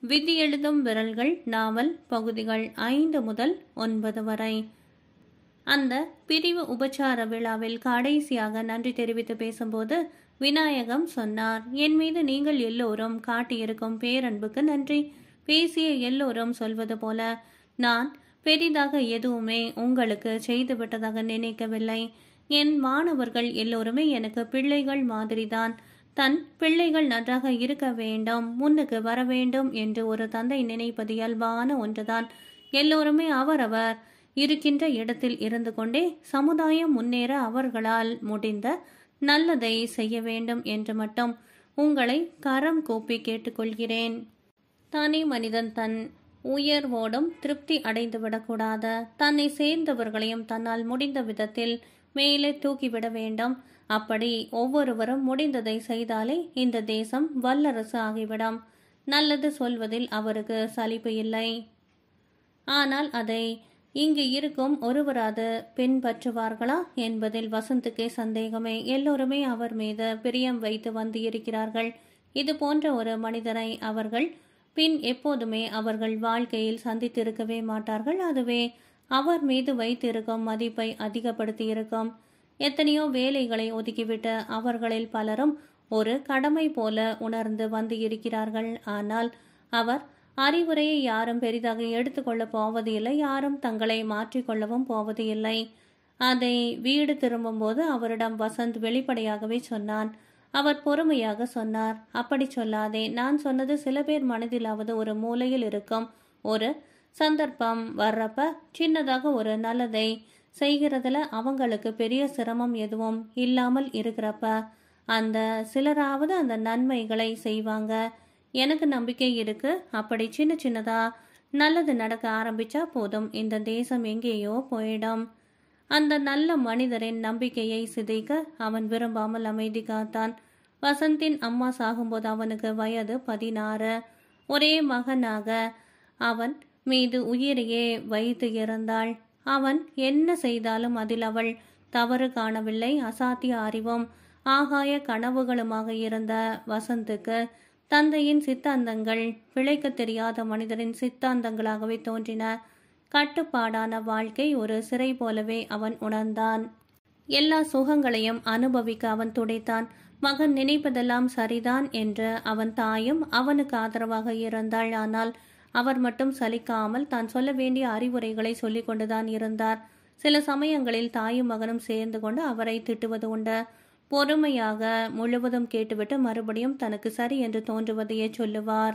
விதி எழுதும் விரல்கள் நாவல் பகுதிகள் ஐந்து முதல் ஒன்பது வரை அந்த பிரிவு உபச்சார விழாவில் கடைசியாக நன்றி தெரிவித்து பேசும்போது விநாயகம் சொன்னார் என் மீது நீங்கள் எல்லோரும் காட்டியிருக்கும் பேரன்புக்கு நன்றி பேசிய எல்லோரும் சொல்வது போல நான் பெரிதாக எதுவுமே உங்களுக்கு செய்து விட்டதாக நினைக்கவில்லை என் மாணவர்கள் எல்லோருமே எனக்கு பிள்ளைகள் மாதிரிதான் தன் பிள்ளைகள் நன்றாக இருக்க வேண்டும் முன்னுக்கு வர வேண்டும் என்று ஒரு தந்தை நினைப்பது இயல்பான ஒன்றுதான் எல்லோருமே அவரவர் இருக்கின்ற இடத்தில் இருந்து கொண்டே சமுதாயம் முன்னேற அவர்களால் முடிந்த நல்லதை செய்ய வேண்டும் என்று மட்டும் உங்களை கரம் கூப்பி கேட்டுக்கொள்கிறேன் தானே மனிதன் தன் உயர்வோடும் திருப்தி அடைந்து விடக்கூடாது தன்னை சேர்ந்தவர்களையும் தன்னால் முடிந்த விதத்தில் மேலே தூக்கிவிட வேண்டும் அப்படி ஒவ்வொருவரும் முடிந்ததை செய்தாலே இந்த தேசம் வல்லரசு ஆகிவிடும் நல்லது சொல்வதில் அவருக்கு சலிப்பு இல்லை ஆனால் அதை இங்கு இருக்கும் ஒருவராது பின்பற்றுவார்களா என்பதில் வசந்துக்கே சந்தேகமே எல்லோருமே அவர் மீது பிரியம் வைத்து வந்து இருக்கிறார்கள் இது போன்ற ஒரு மனிதரை அவர்கள் பின் எப்போதுமே அவர்கள் வாழ்க்கையில் சந்தித்திருக்கவே மாட்டார்கள் அதுவே அவர் மீது வைத்திருக்கும் மதிப்பை அதிகப்படுத்தி இருக்கும் எத்தனையோ வேலைகளை ஒதுக்கிவிட்டு அவர்களில் பலரும் ஒரு கடமை போல உணர்ந்து வந்து இருக்கிறார்கள் ஆனால் அவர் அறிவுரையை யாரும் பெரிதாக எடுத்துக்கொள்ளப் போவது இல்லை யாரும் தங்களை மாற்றிக்கொள்ளவும் போவது இல்லை அதை வீடு திரும்பும்போது அவரிடம் வசந்த் வெளிப்படையாகவே சொன்னான் அவர் பொறுமையாக சொன்னார் அப்படி சொல்லாதே நான் சொன்னது சில பேர் மனதிலாவது ஒரு மூலையில் இருக்கும் ஒரு சந்தர்ப்பம் வர்றப்ப சின்னதாக ஒரு நல்லதை செய்கிறதுல அவங்களுக்கு பெரிய சிரமம் எதுவும் இல்லாமல் இருக்கிறப்ப அந்த சிலராவது அந்த நன்மைகளை செய்வாங்க எனக்கு நம்பிக்கை இருக்கு அப்படி சின்ன சின்னதா நல்லது நடக்க ஆரம்பிச்சா போதும் இந்த தேசம் எங்கேயோ போயிடும் அந்த நல்ல மனிதரின் நம்பிக்கையை சிதைக்க அவன் விரும்பாமல் அமைதி காத்தான் வசந்தின் அம்மா சாகும்போது அவனுக்கு வயது பதினாறு ஒரே மகனாக அவன் மீது உயிரையே வைத்து இறந்தாள் அவன் என்ன செய்தாலும் அதில் அவள் தவறு காணவில்லை அசாத்திய அறிவும் ஆகாய கனவுகளுமாக இருந்த வசந்துக்கு தந்தையின் சித்தாந்தங்கள் பிழைக்க தெரியாத மனிதரின் சித்தாந்தங்களாகவே தோன்றின கட்டுப்பாடான வாழ்க்கை ஒரு சிறை போலவே அவன் உணர்ந்தான் எல்லா சுகங்களையும் அனுபவிக்க அவன் துடைத்தான் மகன் நினைப்பதெல்லாம் சரிதான் என்று அவன் தாயும் அவனுக்கு ஆதரவாக இருந்தாள் ஆனால் அவர் மட்டும் சலிக்காமல் தான் சொல்ல வேண்டிய அறிவுரைகளை சொல்லிக் கொண்டுதான் இருந்தார் சில சமயங்களில் தாயும் மகனும் சேர்ந்து கொண்டு அவரை திட்டுவது உண்டு பொறுமையாக முழுவதும் கேட்டுவிட்டு மறுபடியும் தனக்கு சரி என்று தோன்றுவதையே சொல்லுவார்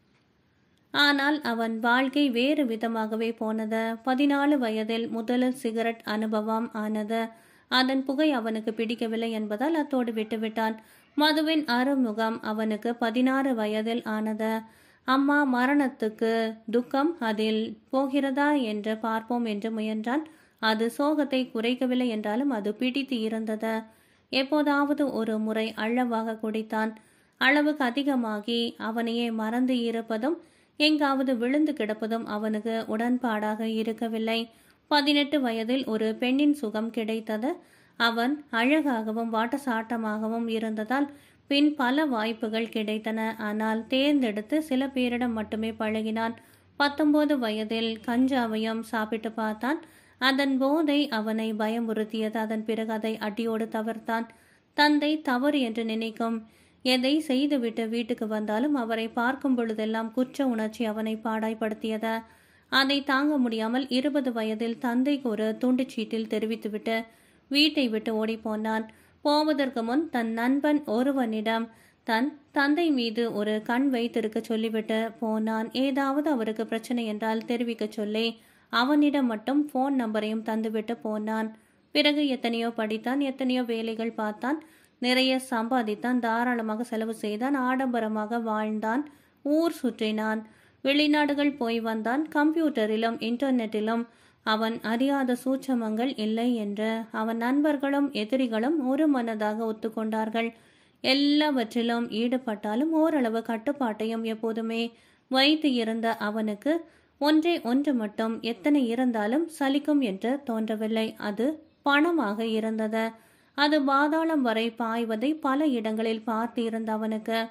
ஆனால் அவன் வாழ்க்கை வேறு விதமாகவே போனது பதினாலு வயதில் முதல் சிகரெட் அனுபவம் ஆனது அதன் புகை அவனுக்கு பிடிக்கவில்லை என்பதால் அத்தோடு விட்டுவிட்டான் மதுவின் அறுமுகம் அவனுக்கு பதினாறு வயதில் ஆனது அம்மா மரணத்துக்கு துக்கம் அதில் போகிறதா என்று பார்ப்போம் என்று முயன்றான் அது சோகத்தை குறைக்கவில்லை என்றாலும் அது பிடித்து இருந்தது எப்போதாவது ஒரு முறை அள்ளவாக குடித்தான் அளவுக்கு அதிகமாகி அவனையே மறந்து இருப்பதும் எங்காவது விழுந்து கிடப்பதும் அவனுக்கு உடன்பாடாக இருக்கவில்லை பதினெட்டு வயதில் ஒரு பெண்ணின் சுகம் கிடைத்தது அவன் அழகாகவும் வாட்டசாட்டமாகவும் இருந்ததால் பின் பல வாய்ப்புகள் கிடைத்தன ஆனால் தேர்ந்தெடுத்து சில பேரிடம் மட்டுமே பழகினான் பத்தொன்பது வயதில் கஞ்சாவையும் சாப்பிட்டு பார்த்தான் அதன் போதை அவனை பயமுறுத்தியது அதன் பிறகு அதை அடியோடு தவிர்த்தான் தந்தை தவறு என்று நினைக்கும் எதை செய்துவிட்டு வீட்டுக்கு வந்தாலும் அவரை பார்க்கும் பொழுதெல்லாம் குற்ற உணர்ச்சி அவனை பாடாய்படுத்தியது அதை தாங்க முடியாமல் இருபது வயதில் தந்தைக்கு ஒரு துண்டுச்சீட்டில் தெரிவித்துவிட்டு வீட்டை விட்டு ஓடிப்போனான் போவதற்கு முன் தன் நண்பன் ஒருவனிடம் தன் தந்தை மீது ஒரு கண் வைத்திருக்க சொல்லிவிட்டு போனான் ஏதாவது அவருக்கு பிரச்சனை என்றால் தெரிவிக்க சொல்லி அவனிடம் மட்டும் ஃபோன் நம்பரையும் தந்துவிட்டு போனான் பிறகு எத்தனையோ படித்தான் எத்தனையோ வேலைகள் பார்த்தான் நிறைய சம்பாதித்தான் தாராளமாக செலவு செய்தான் ஆடம்பரமாக வாழ்ந்தான் ஊர் சுற்றினான் வெளிநாடுகள் போய் வந்தான் கம்ப்யூட்டரிலும் இன்டர்நெட்டிலும் அவன் அறியாத சூட்சமங்கள் இல்லை என்று அவன் நண்பர்களும் எதிரிகளும் ஒரு மனதாக ஒத்துக்கொண்டார்கள் எல்லாவற்றிலும் ஈடுபட்டாலும் ஓரளவு கட்டுப்பாட்டையும் எப்போதுமே வைத்து இருந்த அவனுக்கு ஒன்றே ஒன்று மட்டும் எத்தனை இருந்தாலும் சலிக்கும் என்று தோன்றவில்லை அது பணமாக இருந்தது அது பாதாளம் வரை பாய்வதை பல இடங்களில் பார்த்து இருந்த அவனுக்கு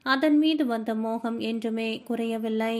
அதன் மீது வந்த மோகம் என்றுமே குறையவில்லை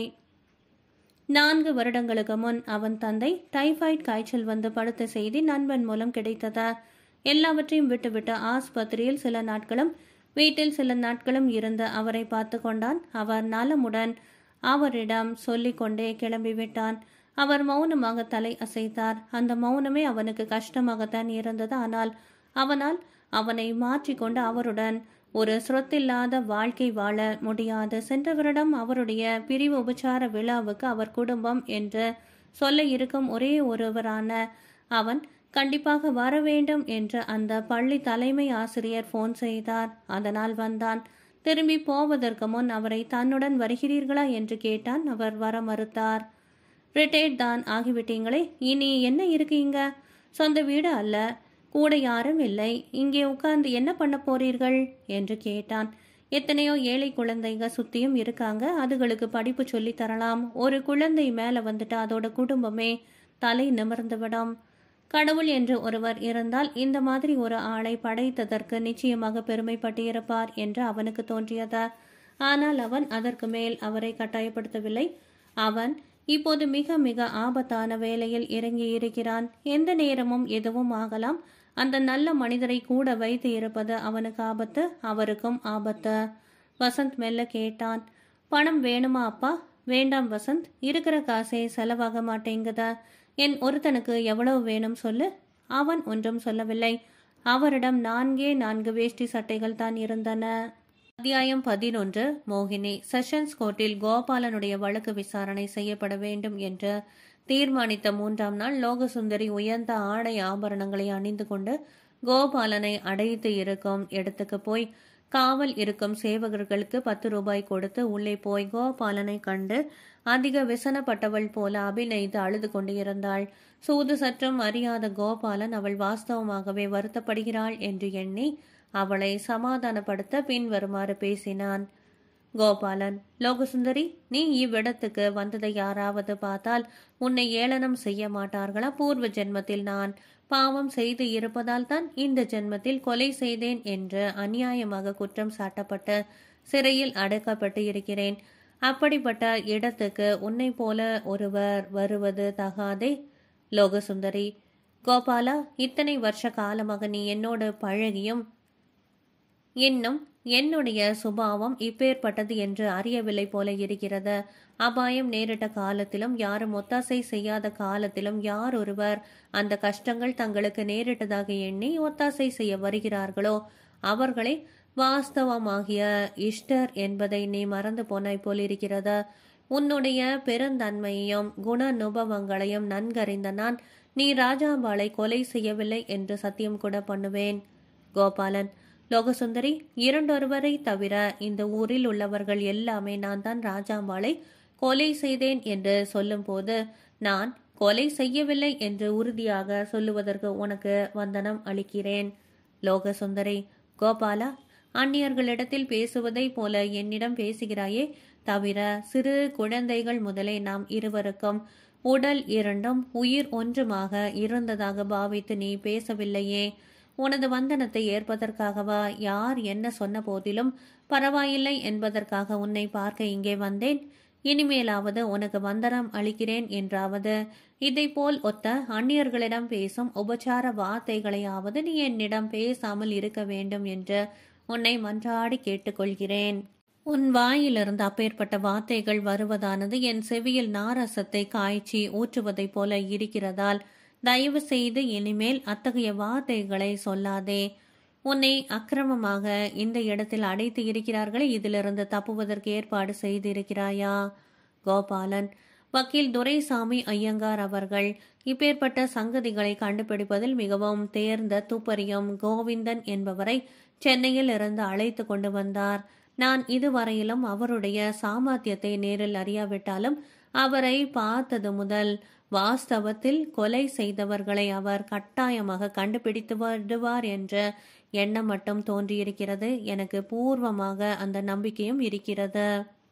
நான்கு வருடங்களுக்கு முன் அவன் தந்தை டைபாய்டு காய்ச்சல் வந்து படுத்த செய்தி நண்பன் மூலம் கிடைத்தது எல்லாவற்றையும் விட்டுவிட்டு ஆஸ்பத்திரியில் சில நாட்களும் வீட்டில் சில நாட்களும் இருந்து அவரை பார்த்து கொண்டான் அவர் நலமுடன் அவரிடம் சொல்லிக்கொண்டே கிளம்பிவிட்டான் அவர் மௌனமாக தலை அசைத்தார் அந்த மௌனமே அவனுக்கு கஷ்டமாகத்தான் இருந்தது ஆனால் அவனால் அவனை மாற்றிக்கொண்டு அவருடன் ஒரு சொத்தில்லாத வாழ்க்கை வாழ முடியாது சென்ற வருடம் அவருடைய பிரிவு உபச்சார விழாவுக்கு அவர் குடும்பம் என்று சொல்ல இருக்கும் ஒரே ஒருவரான அவன் கண்டிப்பாக வர வேண்டும் என்று அந்த பள்ளி தலைமை ஆசிரியர் போன் செய்தார் அதனால் வந்தான் திரும்பி போவதற்கு முன் அவரை தன்னுடன் வருகிறீர்களா என்று கேட்டான் அவர் வர மறுத்தார் ரிட்டையர்ட் தான் ஆகிவிட்டீங்களே இனி என்ன இருக்கீங்க சொந்த வீடு அல்ல கூட யாரும் இல்லை இங்கே உட்கார்ந்து என்ன பண்ண போறீர்கள் என்று கேட்டான் எத்தனையோ ஏழை குழந்தைங்க சுத்தியும் இருக்காங்க அதுகளுக்கு படிப்பு சொல்லி தரலாம் ஒரு குழந்தை மேல வந்துட்டு அதோட குடும்பமே தலை நிமிர்ந்து விடும் கடவுள் என்று ஒருவர் இருந்தால் இந்த மாதிரி ஒரு ஆளை படைத்ததற்கு நிச்சயமாக பெருமைப்பட்டிருப்பார் என்று அவனுக்கு தோன்றியது ஆனால் அவன் அதற்கு மேல் அவரை கட்டாயப்படுத்தவில்லை அவன் இப்போது மிக மிக ஆபத்தான வேலையில் இறங்கி இருக்கிறான் எந்த நேரமும் எதுவும் ஆகலாம் அந்த நல்ல மனிதரை கூட வைத்து இருப்பது அவனுக்கு ஆபத்து அவருக்கும் ஆபத்து வசந்த் மெல்ல கேட்டான் பணம் வேணுமா அப்பா வேண்டாம் வசந்த் இருக்கிற காசே செலவாக மாட்டேங்குதா என் ஒருத்தனுக்கு எவ்வளவு வேணும் சொல்லு அவன் ஒன்றும் சொல்லவில்லை அவரிடம் நான்கே நான்கு வேஷ்டி சட்டைகள் தான் இருந்தன அத்தியாயம் பதினொன்று மோகினி செஷன்ஸ் கோர்ட்டில் கோபாலனுடைய வழக்கு விசாரணை செய்யப்பட வேண்டும் என்று தீர்மானித்த மூன்றாம் நாள் லோகசுந்தரி உயர்ந்த ஆடை ஆபரணங்களை அணிந்து கொண்டு கோபாலனை அடைத்து இருக்கும் இடத்துக்கு போய் காவல் இருக்கும் சேவகர்களுக்கு பத்து ரூபாய் கொடுத்து உள்ளே போய் கோபாலனை கண்டு அதிக விசனப்பட்டவள் போல அபிநயித்து அழுது கொண்டு இருந்தாள் சூது சற்றும் அறியாத கோபாலன் அவள் வாஸ்தவமாகவே வருத்தப்படுகிறாள் என்று எண்ணி அவளை சமாதானப்படுத்த பின்வருமாறு பேசினான் கோபாலன் லோகசுந்தரி நீ இவ்விடத்துக்கு வந்ததை யாராவது பார்த்தால் உன்னை ஏளனம் செய்ய மாட்டார்களா பூர்வ ஜென்மத்தில் நான் பாவம் செய்து இருப்பதால் தான் இந்த ஜென்மத்தில் கொலை செய்தேன் என்று அநியாயமாக குற்றம் சாட்டப்பட்டு சிறையில் அடைக்கப்பட்டு இருக்கிறேன் அப்படிப்பட்ட இடத்துக்கு உன்னை போல ஒருவர் வருவது தகாதே லோகசுந்தரி கோபாலா இத்தனை வருஷ காலமாக நீ என்னோடு பழகியும் இன்னும் என்னுடைய சுபாவம் இப்பேற்பட்டது என்று அறியவில்லை போல இருக்கிறது அபாயம் நேரிட்ட காலத்திலும் யாரும் ஒத்தாசை செய்யாத காலத்திலும் யார் ஒருவர் அந்த கஷ்டங்கள் தங்களுக்கு நேரிட்டதாக எண்ணி ஒத்தாசை செய்ய வருகிறார்களோ அவர்களை வாஸ்தவமாகிய இஷ்டர் என்பதை நீ மறந்து போனாய் போலிருக்கிறது உன்னுடைய பெருந்தன்மையையும் குணநுபவங்களையும் நன்கறிந்த நான் நீ ராஜாபாலை கொலை செய்யவில்லை என்று சத்தியம் கூட பண்ணுவேன் கோபாலன் லோகசுந்தரி இரண்டொருவரை தவிர இந்த ஊரில் உள்ளவர்கள் எல்லாமே நான் தான் ராஜாம்பாளை கொலை செய்தேன் என்று சொல்லும்போது நான் கொலை செய்யவில்லை என்று உறுதியாக சொல்லுவதற்கு உனக்கு வந்தனம் அளிக்கிறேன் லோகசுந்தரி கோபாலா அந்நியர்களிடத்தில் பேசுவதைப் போல என்னிடம் பேசுகிறாயே தவிர சிறு குழந்தைகள் முதலே நாம் இருவருக்கும் உடல் இரண்டும் உயிர் ஒன்றுமாக இருந்ததாக பாவித்து நீ பேசவில்லையே உனது வந்தனத்தை ஏற்பதற்காகவா யார் என்ன சொன்ன போதிலும் பரவாயில்லை என்பதற்காக உன்னை பார்க்க இங்கே வந்தேன் இனிமேலாவது உனக்கு வந்தனம் அளிக்கிறேன் என்றாவது இதைப்போல் ஒத்த அந்நியர்களிடம் பேசும் உபச்சார வார்த்தைகளையாவது நீ என்னிடம் பேசாமல் இருக்க வேண்டும் என்று உன்னை மன்றாடி கேட்டுக்கொள்கிறேன் உன் வாயிலிருந்து அப்பேற்பட்ட வார்த்தைகள் வருவதானது என் செவியில் நாரசத்தை காய்ச்சி ஊற்றுவதைப் போல இருக்கிறதால் தயவு செய்து இனிமேல் அத்தகைய வார்த்தைகளை சொல்லாதே உன்னை அக்கிரமமாக இந்த இடத்தில் அடைத்து இருக்கிறார்களே இதிலிருந்து தப்புவதற்கு ஏற்பாடு செய்திருக்கிறாயா கோபாலன் வக்கீல் துரைசாமி ஐயங்கார் அவர்கள் இப்பேற்பட்ட சங்கதிகளை கண்டுபிடிப்பதில் மிகவும் தேர்ந்த துப்பறியும் கோவிந்தன் என்பவரை சென்னையில் இருந்து அழைத்து கொண்டு வந்தார் நான் இதுவரையிலும் அவருடைய சாமர்த்தியத்தை நேரில் அறியாவிட்டாலும் அவரை பார்த்தது முதல் வாஸ்தவத்தில் கொலை செய்தவர்களை அவர் கட்டாயமாக கண்டுபிடித்து விடுவார் என்ற எண்ணம் மட்டும் தோன்றியிருக்கிறது எனக்கு பூர்வமாக அந்த நம்பிக்கையும் இருக்கிறது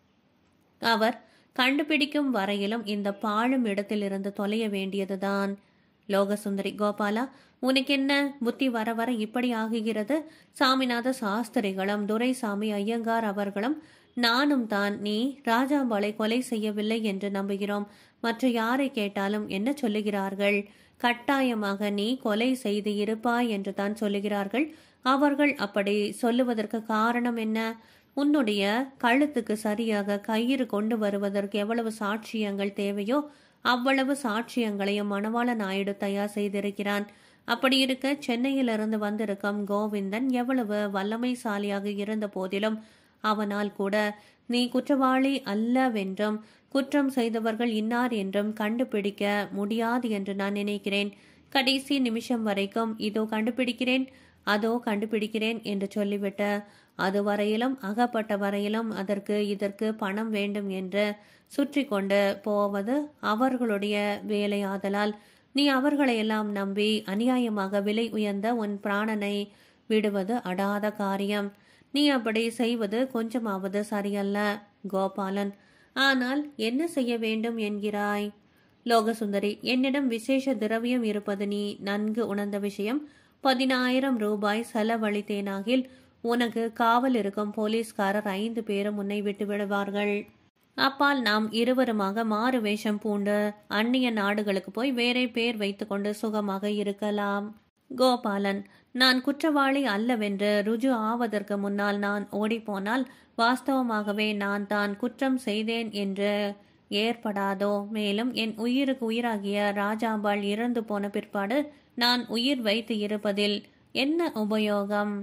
அவர் கண்டுபிடிக்கும் வரையிலும் இந்த பாழும் இடத்திலிருந்து தொலைய வேண்டியதுதான் லோகசுந்தரி கோபாலா உனக்கு என்ன புத்தி வர வர இப்படி ஆகுகிறது சாமிநாத சாஸ்திரிகளும் துரைசாமி ஐயங்கார் அவர்களும் நானும் தான் நீ ராஜாம்பாளை கொலை செய்யவில்லை என்று நம்புகிறோம் மற்ற யாரை கேட்டாலும் என்ன சொல்லுகிறார்கள் கட்டாயமாக நீ கொலை செய்து இருப்பாய் என்று தான் சொல்லுகிறார்கள் அவர்கள் அப்படி சொல்லுவதற்கு காரணம் என்ன உன்னுடைய கழுத்துக்கு சரியாக கயிறு கொண்டு வருவதற்கு எவ்வளவு சாட்சியங்கள் தேவையோ அவ்வளவு சாட்சியங்களையும் மணவாள நாயுடு தயார் செய்திருக்கிறான் அப்படி இருக்க சென்னையிலிருந்து வந்திருக்கும் கோவிந்தன் எவ்வளவு வல்லமைசாலியாக இருந்த போதிலும் அவனால் கூட நீ குற்றவாளி அல்லவென்றும் குற்றம் செய்தவர்கள் இன்னார் என்றும் கண்டுபிடிக்க முடியாது என்று நான் நினைக்கிறேன் கடைசி நிமிஷம் வரைக்கும் இதோ கண்டுபிடிக்கிறேன் அதோ கண்டுபிடிக்கிறேன் என்று சொல்லிவிட்டு அது வரையிலும் அகப்பட்ட வரையிலும் அதற்கு இதற்கு பணம் வேண்டும் என்று சுற்றி கொண்டு போவது அவர்களுடைய வேலையாதலால் நீ அவர்களையெல்லாம் நம்பி அநியாயமாக விலை உயர்ந்த உன் பிராணனை விடுவது அடாத காரியம் நீ அப்படி செய்வது கொஞ்சமாவது சரியல்ல கோபாலன் ஆனால் என்ன செய்ய வேண்டும் என்கிறாய் லோகசுந்தரி என்னிடம் விசேஷ திரவியம் இருப்பது நீ நன்கு உணர்ந்த விஷயம் பதினாயிரம் ரூபாய் செலவழித்தேனாகில் உனக்கு காவல் இருக்கும் போலீஸ்காரர் ஐந்து பேரும் உன்னை விட்டு விடுவார்கள் அப்பால் நாம் இருவருமாக மாறு வேஷம் பூண்டு அந்நிய நாடுகளுக்கு போய் வேறே பேர் வைத்துக்கொண்டு சுகமாக இருக்கலாம் கோபாலன் நான் குற்றவாளி அல்லவென்று ருஜு ஆவதற்கு முன்னால் நான் ஓடிப்போனால் வாஸ்தவமாகவே நான் தான் குற்றம் செய்தேன் என்று ஏற்படாதோ மேலும் என் உயிருக்கு உயிராகிய ராஜாம்பாள் இறந்து போன பிற்பாடு நான் உயிர் வைத்து இருப்பதில் என்ன உபயோகம்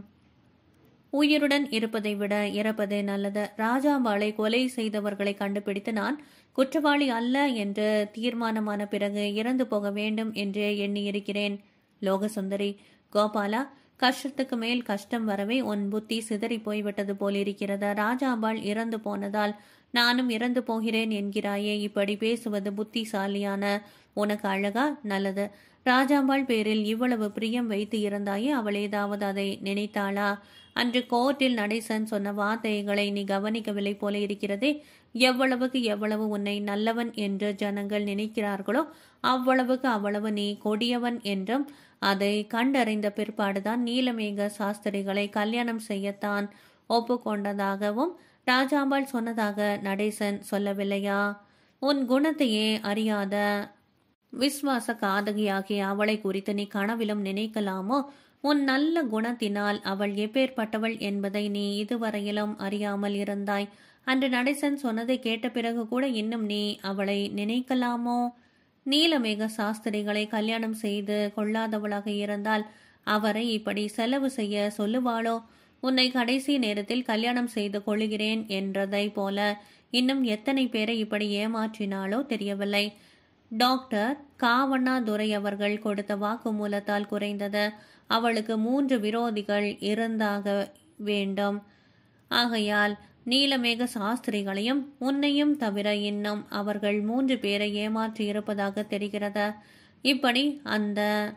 உயிருடன் இருப்பதை விட இறப்பதே நல்லது ராஜாம்பாளை கொலை செய்தவர்களை கண்டுபிடித்து நான் குற்றவாளி அல்ல என்று தீர்மானமான பிறகு இறந்து போக வேண்டும் என்றே எண்ணியிருக்கிறேன் லோகசுந்தரி கோபாலா கஷ்டத்துக்கு மேல் கஷ்டம் வரவே உன் புத்தி சிதறி போய்விட்டது போலிருக்கிறது ராஜாம்பாள் இறந்து போனதால் நானும் இறந்து போகிறேன் என்கிறாயே இப்படி பேசுவது புத்திசாலியான உனக்கு அழகா நல்லது ராஜாம்பாள் பேரில் இவ்வளவு பிரியம் வைத்து இருந்தாயே அவள் ஏதாவது அதை நினைத்தாளா அன்று கோர்ட்டில் நடேசன் சொன்ன வார்த்தைகளை நீ கவனிக்கவில்லை போல இருக்கிறதே எவ்வளவுக்கு எவ்வளவு உன்னை நல்லவன் என்று ஜனங்கள் நினைக்கிறார்களோ அவ்வளவுக்கு அவ்வளவு நீ கொடியவன் என்றும் அதை கண்டறிந்த பிற்பாடுதான் நீலமேக சாஸ்திரிகளை கல்யாணம் செய்யத்தான் ஒப்புக்கொண்டதாகவும் ராஜாம்பாள் சொன்னதாக நடேசன் சொல்லவில்லையா உன் குணத்தையே அறியாத விஸ்வாச காதகியாகிய அவளை குறித்து நீ கனவிலும் நினைக்கலாமோ உன் நல்ல குணத்தினால் அவள் எப்பேற்பட்டவள் என்பதை நீ இதுவரையிலும் அறியாமல் இருந்தாய் அன்று நடேசன் சொன்னதை கேட்ட பிறகு கூட இன்னும் நீ அவளை நினைக்கலாமோ நீலமேக சாஸ்திரிகளை கல்யாணம் செய்து கொள்ளாதவளாக இருந்தால் அவரை இப்படி செலவு செய்ய சொல்லுவாளோ உன்னை கடைசி நேரத்தில் கல்யாணம் செய்து கொள்கிறேன் என்றதை போல இன்னும் எத்தனை பேரை இப்படி ஏமாற்றினாலோ தெரியவில்லை டாக்டர் காவண்ணாதுரை அவர்கள் கொடுத்த வாக்குமூலத்தால் குறைந்தது அவளுக்கு மூன்று விரோதிகள் இருந்தாக வேண்டும் ஆகையால் நீலமேக சாஸ்திரிகளையும் உன்னையும் தவிர இன்னும் அவர்கள் மூன்று பேரை ஏமாற்றி இருப்பதாக தெரிகிறது இப்படி அந்த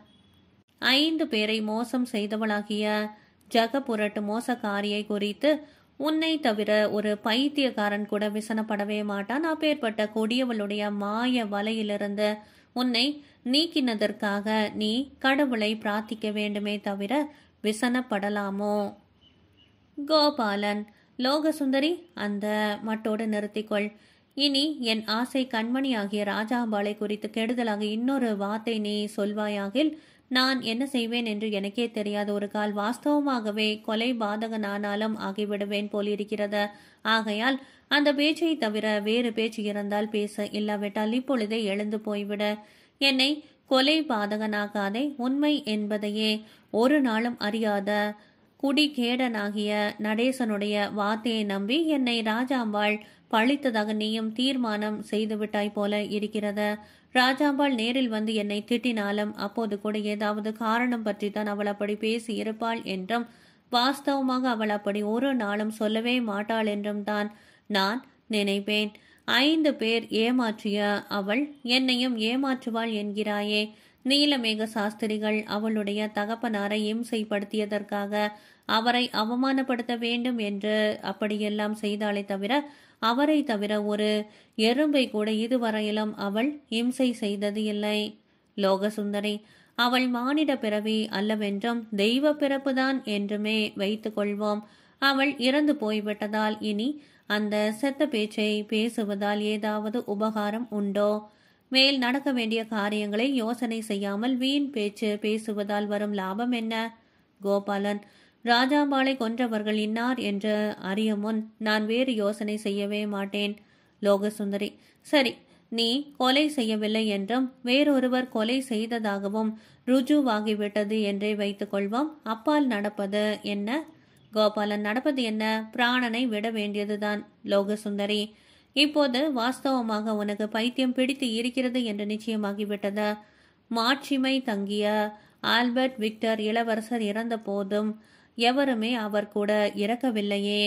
ஐந்து பேரை மோசம் செய்தவளாகிய ஜகபுரட்டு மோசக்காரியை குறித்து உன்னை தவிர ஒரு பைத்தியக்காரன் கூட விசனப்படவே மாட்டான் அப்பேற்பட்ட கொடியவளுடைய மாய வலையிலிருந்து உன்னை நீக்கினதற்காக நீ கடவுளை பிரார்த்திக்க வேண்டுமே தவிர விசனப்படலாமோ கோபாலன் லோகசுந்தரி அந்த மட்டோடு நிறுத்திக்கொள் இனி என் ஆசை கண்மணி ஆகிய ராஜாம்பாளை குறித்து கெடுதலாக இன்னொரு வார்த்தை நீ சொல்வாயாகில் நான் என்ன செய்வேன் என்று எனக்கே தெரியாத ஒரு கால் வாஸ்தவமாகவே கொலை பாதகனானாலும் ஆகிவிடுவேன் போலிருக்கிறது ஆகையால் அந்த பேச்சை தவிர வேறு பேச்சு இருந்தால் பேச இல்லாவிட்டால் இப்பொழுதே எழுந்து போய்விட என்னை கொலை பாதகனாகாதே உண்மை என்பதையே ஒரு நாளும் அறியாத குடிகேடனாகிய நடேசனுடைய வார்த்தையை நம்பி என்னை ராஜாம்பாள் பழித்ததாக நீயும் தீர்மானம் செய்துவிட்டாய் போல இருக்கிறது ராஜாம்பாள் நேரில் வந்து என்னை திட்டினாலும் அப்போது கூட ஏதாவது காரணம் பற்றி தான் அவள் அப்படி பேசி இருப்பாள் என்றும் வாஸ்தவமாக அவள் அப்படி ஒரு நாளும் சொல்லவே மாட்டாள் என்றும் தான் நான் நினைப்பேன் ஐந்து பேர் ஏமாற்றிய அவள் என்னையும் ஏமாற்றுவாள் என்கிறாயே நீலமேக சாஸ்திரிகள் அவளுடைய தகப்பனாரை இம்சைப்படுத்தியதற்காக அவரை அவமானப்படுத்த வேண்டும் என்று அப்படியெல்லாம் செய்தாலே தவிர அவரை தவிர ஒரு எறும்பை கூட இதுவரையிலும் அவள் இம்சை செய்தது இல்லை லோகசுந்தரி அவள் மானிட பிறவி அல்லவென்றும் தெய்வ பிறப்புதான் என்றுமே வைத்துக் கொள்வோம் அவள் இறந்து போய்விட்டதால் இனி அந்த செத்த பேச்சை பேசுவதால் ஏதாவது உபகாரம் உண்டோ மேல் நடக்க வேண்டிய காரியங்களை யோசனை செய்யாமல் வீண் பேச்சு பேசுவதால் வரும் லாபம் என்ன கோபாலன் ராஜாம்பாளை கொன்றவர்கள் இன்னார் என்று அறிய முன் நான் வேறு யோசனை செய்யவே மாட்டேன் லோகசுந்தரி சரி நீ கொலை செய்யவில்லை என்றும் வேறொருவர் கொலை செய்ததாகவும் ருஜுவாகிவிட்டது என்றே வைத்துக் கொள்வோம் அப்பால் நடப்பது என்ன கோபாலன் நடப்பது என்ன பிராணனை விட வேண்டியதுதான் லோகசுந்தரி இப்போது வாஸ்தவமாக உனக்கு பைத்தியம் பிடித்து இருக்கிறது என்று நிச்சயமாகிவிட்டது மாட்சிமை தங்கிய ஆல்பர்ட் விக்டர் இளவரசர் இறந்த போதும் எவருமே அவர் கூட இறக்கவில்லையே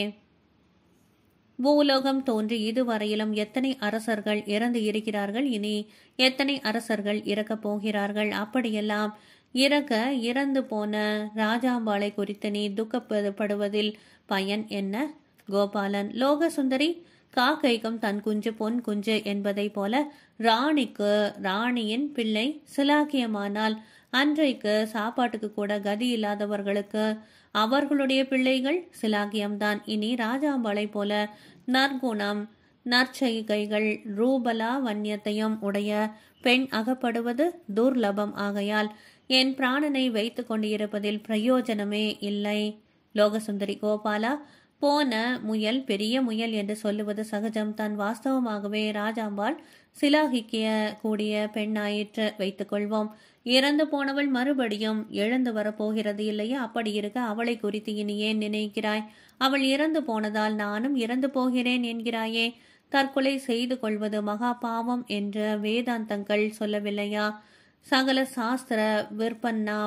பூலோகம் தோன்றி இதுவரையிலும் எத்தனை அரசர்கள் இறந்து இருக்கிறார்கள் இனி எத்தனை அரசர்கள் இறக்கப் போகிறார்கள் அப்படியெல்லாம் இறக்க இறந்து போன ராஜாம்பாளை குறித்து நீ துக்கப்படுவதில் பயன் என்ன கோபாலன் லோகசுந்தரி காக்கைக்கும் தன் குஞ்சு பொன் குஞ்சு என்பதைப் போல ராணிக்கு ராணியின் பிள்ளை சிலாக்கியமானால் அன்றைக்கு சாப்பாட்டுக்கு கூட கதி இல்லாதவர்களுக்கு அவர்களுடைய பிள்ளைகள் சிலாகியம்தான் இனி ராஜாம்பாளை போல நற்குணம் நற்செய்கைகள் ரூபலா வன்யத்தையும் உடைய பெண் அகப்படுவது துர்லபம் ஆகையால் என் பிராணனை வைத்து கொண்டிருப்பதில் பிரயோஜனமே இல்லை லோகசுந்தரி கோபாலா போன முயல் பெரிய முயல் என்று சொல்லுவது சகஜம் தான் வாஸ்தவமாகவே ராஜாம்பாள் சிலாகிக்க கூடிய பெண்ணாயிற்று வைத்துக் கொள்வோம் இறந்து போனவள் மறுபடியும் எழுந்து வரப்போகிறது இல்லையா அப்படி இருக்க அவளை குறித்து இனி ஏன் நினைக்கிறாய் அவள் இறந்து போனதால் நானும் இறந்து போகிறேன் என்கிறாயே தற்கொலை செய்து கொள்வது மகா பாவம் என்று வேதாந்தங்கள் சொல்லவில்லையா சகல சாஸ்திர விற்பன்னா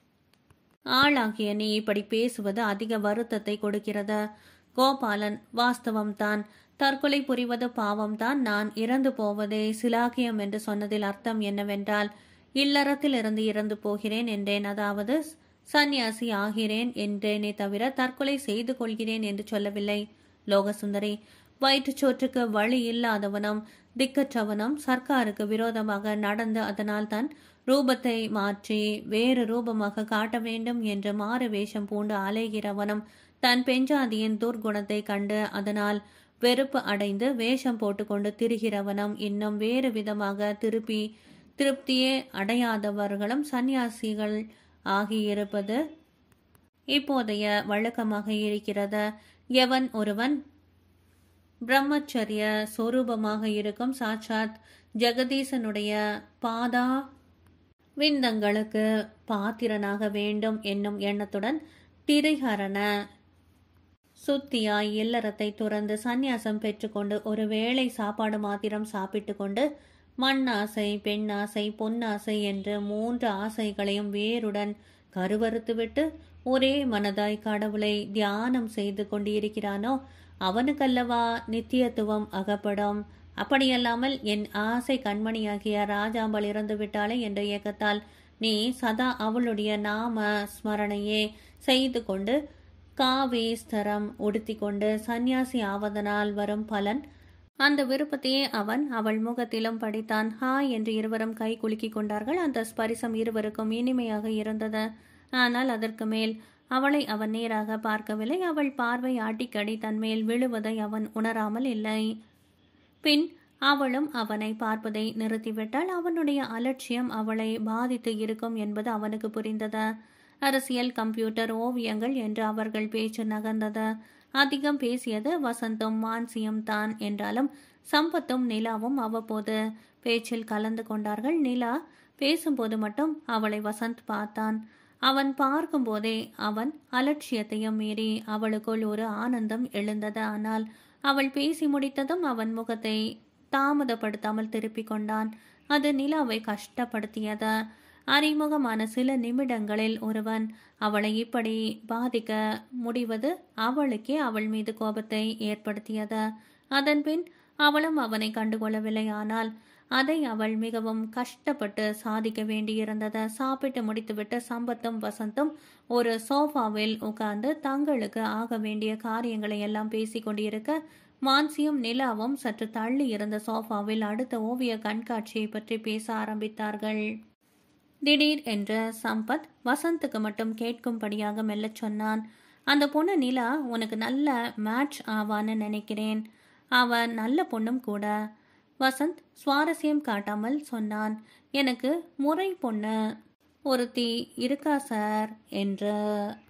ஆளாகிய நீ இப்படி பேசுவது அதிக வருத்தத்தை கொடுக்கிறது கோபாலன் வாஸ்தவம்தான் தற்கொலை புரிவது பாவம்தான் நான் இறந்து போவதே சிலாகியம் என்று சொன்னதில் அர்த்தம் என்னவென்றால் இல்லறத்தில் இருந்து இறந்து போகிறேன் என்றேன் அதாவது சந்நியாசி ஆகிறேன் என்றேனே தவிர தற்கொலை செய்து கொள்கிறேன் என்று சொல்லவில்லை லோகசுந்தரி வயிற்றுச்சோற்றுக்கு வழி இல்லாதவனும் திக்கற்றவனும் சர்க்காருக்கு விரோதமாக நடந்து அதனால் தன் ரூபத்தை மாற்றி வேறு ரூபமாக காட்ட வேண்டும் என்று மாறு வேஷம் பூண்டு அலைகிறவனும் தன் பெஞ்சாதியின் துர்குணத்தை கண்டு அதனால் வெறுப்பு அடைந்து வேஷம் போட்டுக்கொண்டு திரிகிறவனும் இன்னும் வேறு விதமாக திருப்பி திருப்தியே அடையாதவர்களும் சந்நியாசிகள் ஆகியிருப்பது இப்போதைய வழக்கமாக இருக்கிறது எவன் ஒருவன் பிரம்மச்சரிய சொரூபமாக இருக்கும் சாட்சாத் ஜெகதீசனுடைய பாதா விந்தங்களுக்கு பாத்திரனாக வேண்டும் என்னும் எண்ணத்துடன் திரிகரண சுத்தியாய் இல்லறத்தை துறந்து சந்நியாசம் பெற்றுக்கொண்டு ஒரு வேளை சாப்பாடு மாத்திரம் சாப்பிட்டு கொண்டு மண்ணாசை பெண்ணாசை பொன்னாசை என்று மூன்று ஆசைகளையும் வேருடன் கருவறுத்துவிட்டு ஒரே மனதாய் கடவுளை தியானம் செய்து கொண்டிருக்கிறானோ அவனுக்கல்லவா நித்தியத்துவம் அகப்படும் அப்படியல்லாமல் என் ஆசை கண்மணியாகிய ராஜாம்பல் இறந்து விட்டாளே என்ற இயக்கத்தால் நீ சதா அவளுடைய நாம ஸ்மரணையே செய்து கொண்டு காவேஸ்தரம் உடுத்தி கொண்டு சந்நியாசி ஆவதனால் வரும் பலன் அந்த விருப்பத்தையே அவன் அவள் முகத்திலும் படித்தான் ஹா என்று இருவரும் கை குலுக்கிக் கொண்டார்கள் அந்த ஸ்பரிசம் இருவருக்கும் இனிமையாக இருந்தது ஆனால் அதற்கு மேல் அவளை அவன் நேராக பார்க்கவில்லை அவள் பார்வை அடிக்கடி தன்மேல் விழுவதை அவன் உணராமல் இல்லை பின் அவளும் அவனை பார்ப்பதை நிறுத்திவிட்டால் அவனுடைய அலட்சியம் அவளை பாதித்து இருக்கும் என்பது அவனுக்கு புரிந்தது அரசியல் கம்ப்யூட்டர் ஓவியங்கள் என்று அவர்கள் பேச்சு நகர்ந்தது அதிகம் பேசியது வசந்தும் மான்சியும் தான் என்றாலும் சம்பத்தும் நிலாவும் அவ்வப்போது பேச்சில் கலந்து கொண்டார்கள் நிலா பேசும்போது மட்டும் அவளை வசந்த் பார்த்தான் அவன் பார்க்கும்போதே அவன் அலட்சியத்தையும் மீறி அவளுக்குள் ஒரு ஆனந்தம் எழுந்தது ஆனால் அவள் பேசி முடித்ததும் அவன் முகத்தை தாமதப்படுத்தாமல் திருப்பிக் கொண்டான் அது நிலாவை கஷ்டப்படுத்தியது அறிமுகமான சில நிமிடங்களில் ஒருவன் அவளை இப்படி பாதிக்க முடிவது அவளுக்கே அவள் மீது கோபத்தை ஏற்படுத்தியது அதன்பின் அவளும் அவனை கண்டுகொள்ளவில்லை ஆனால் அதை அவள் மிகவும் கஷ்டப்பட்டு சாதிக்க வேண்டியிருந்தது சாப்பிட்டு முடித்துவிட்டு சம்பத்தும் வசந்தும் ஒரு சோஃபாவில் உட்கார்ந்து தங்களுக்கு ஆக வேண்டிய காரியங்களை எல்லாம் பேசிக் கொண்டிருக்க மான்சியும் நிலாவும் சற்று தள்ளி இருந்த சோஃபாவில் அடுத்த ஓவிய கண்காட்சியை பற்றி பேச ஆரம்பித்தார்கள் திடீர் என்று சம்பத் வசந்துக்கு மட்டும் கேட்கும்படியாக மெல்லச் சொன்னான் அந்த பொண்ணு நிலா உனக்கு நல்ல மேட்ச் ஆவான்னு நினைக்கிறேன் அவ நல்ல பொண்ணும் கூட வசந்த் சுவாரஸ்யம் காட்டாமல் சொன்னான் எனக்கு முறை பொண்ணு ஒருத்தி இருக்கா சார் என்று